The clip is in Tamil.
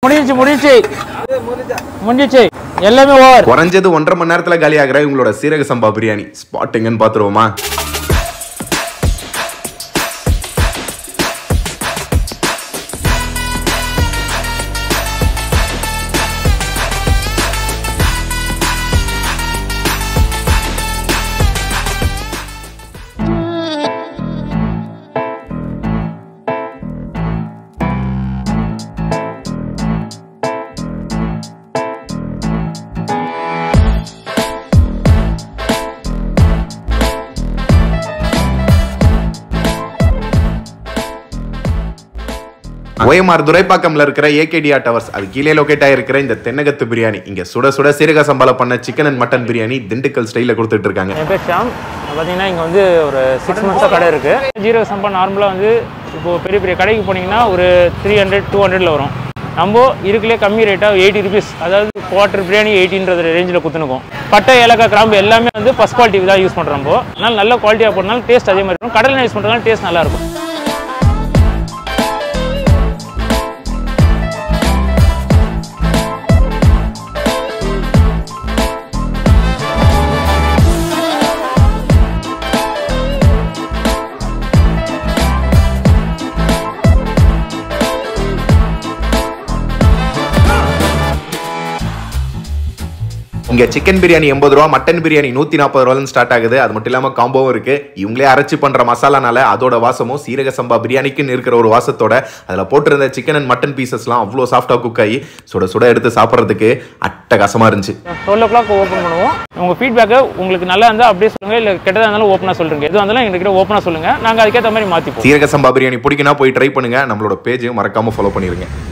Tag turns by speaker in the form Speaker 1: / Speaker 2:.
Speaker 1: முடிஞ்சிச்சு முடிஞ்சிச்சு முடிஞ்சிச்சு எல்லாமே ஓவர்
Speaker 2: குறைஞ்சது ஒன்றரை மணி நேரத்துல காலியாகிற இவங்களோட சீரக சம்பா பிரியாணி ஸ்பாட் எங்கன்னு பாத்துருவோமா ஓஎம்ஆர் துரைப்பாக்கம்ல இருக்கிற ஏகேடிஆ டவர்ஸ் அது கீழே லொகேட் ஆயிருக்கிற இந்த தென்னகத்து பிரியாணி இங்க சுட சுட சீரக சம்பால பண்ண chicken and mutton biryani Dindigul ஸ்டைல கொடுத்துட்டு இருக்காங்க
Speaker 1: என் பேர் ஷாம் பார்த்தீங்கன்னா இங்கே வந்து ஒரு சிக்ஸ் மந்த்ஸாக கடை இருக்குது ஜீரக சம்பா நார்மலாக வந்து இப்போ பெரிய பெரிய கடைக்கு போனீங்கன்னா ஒரு த்ரீ ஹண்ட்ரட் டூ ஹண்ட்ரட்ல வரும் நம்ம இருக்குலே கம்மி ரேட்டாக எயிட்டி ருபீஸ் அதாவது குவார்ட்டர் பிரியாணி எயிட்டின்ற ரேஞ்சில் குத்துனுக்கும் பட்டை ஏலக்காய் கிராம்பு எல்லாமே வந்து ஃபஸ்ட் குவாலிட்டி தான் யூஸ் பண்ணுறோம் நம்ம அதனால நல்ல குவாலிட்டியாக போட்டனால டேஸ்ட் அதே மாதிரி இருக்கும் கடலில் யூஸ் பண்ணுறதுனால டேஸ்ட் நல்லா இருக்கும்
Speaker 2: இங்க சிக்கன் பிரியாணி எண்பது ரூபா மட்டன் பிரியாணி நூத்தி நாற்பது ரூபாய் ஸ்டார்ட் ஆகுது அது மட்டும் இல்லாம காம்போவும் இருக்கு இவங்களே அரைச்சு பண்ற மசாலானால அதோட வாசமும் சீரக சம்பா பிரியாணிக்குன்னு இருக்கிற ஒரு வாசத்தோட அதுல போட்டிருந்த சிக்கன் அண்ட் மட்டன் பீசஸ்லாம் அவ்வளோ சாஃப்டா குக் ஆகி சுட சுட எடுத்து சாப்பிட்றதுக்கு அட்டகாசமா இருந்துச்சு
Speaker 1: டுவெல் ஓ கிளாக் ஓப்பன் பண்ணுவோம் உங்கள் ஃபீட்பேக்கை உங்களுக்கு நல்லா இருந்தால் அப்படியே சொல்லுங்கள் இல்லை கெட்டதாக இருந்தாலும் ஓப்பனாக சொல்லுங்க எதுவாக இருந்தாலும் எங்ககிட்ட ஓப்பனாக சொல்லுங்கள் நாங்கள் அதுக்கேற்ற மாதிரி மாற்றிப்போம்
Speaker 2: சீரக சம்பா பிரியாணி பிடிக்குன்னா போய் ட்ரை பண்ணுங்க நம்மளோட பேஜையும் மறக்காம ஃபாலோ பண்ணிருங்க